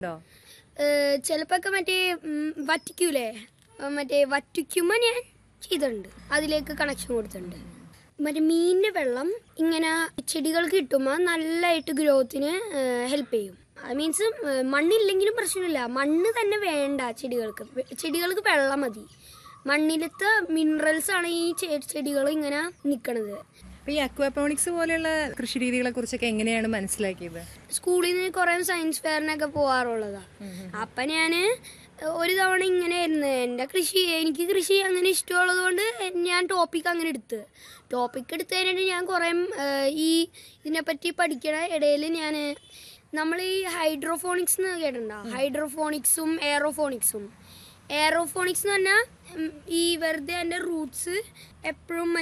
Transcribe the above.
ഉണ്ടോ ചിലപ്പോഴൊക്കെ മറ്റേ ഉം, വറ്റിക്കൂലേ ഉം, മറ്റേ വറ്റിക്കുമ്പോൾ ഞാൻ ചെയ്തിട്ടുണ്ട് അതിലേക്ക് കണക്ഷൻ കൊടുത്തിട്ടുണ്ട് മറ്റേ മീനിൻ്റെ വെള്ളം ഇങ്ങനെ ചെടികൾക്ക് കിട്ടുമ്പോൾ നല്ലതായിട്ട് ഗ്രോത്തിന് ഹെൽപ്പ് ചെയ്യും അത് മീൻസ് മണ്ണില്ലെങ്കിലും പ്രശ്നമില്ല മണ്ണ് തന്നെ വേണ്ട ചെടികൾക്ക് വെ- ചെടികൾക്ക് വെള്ളം മതി മണ്ണിലത്തെ മിനറൽസ് ആണ് ഈ ചെടികൾ ഇങ്ങനെ നിൽക്കണത് അപ്പൊ ഈ അക്വാപോണിക്സ് പോലെയുള്ള കൃഷി രീതികളെ കുറിച്ചൊക്കെ എങ്ങനെയാണ് മനസ്സിലാക്കിയത് സ്കൂളിൽ നിന്ന് കുറേ സയൻസ് ഫെയറിനൊക്കെ പോകാറുള്ളതാ അപ്പൊ ഞാന് ഒരു തവണ ഇങ്ങനെ ആയിരുന്നു എൻ്റെ കൃഷി എനിക്ക് കൃഷി അങ്ങനെ ഇഷ്ടമുള്ളത് കൊണ്ട് ഞാൻ ടോപ്പിക് അങ്ങനെ എടുത്ത് ടോപ്പിക് എടുത്ത് കഴിഞ്ഞിട്ട് ഞാൻ കുറേ ഈ ഇതിനെപ്പറ്റി പഠിക്കണ ഇടയിൽ ഞാൻ നമ്മൾ ഈ ഹൈഡ്രോഫോണിക്സ് എന്ന് കേട്ടിട്ടുണ്ടോ ഹൈഡ്രോഫോണിക്സും എയറോഫോണിക്സും എയറോഫോണിക്സ് എന്ന് പറഞ്ഞാൽ ഈ വെറുതെ അതിൻ്റെ റൂട്ട്സ് എപ്പോഴും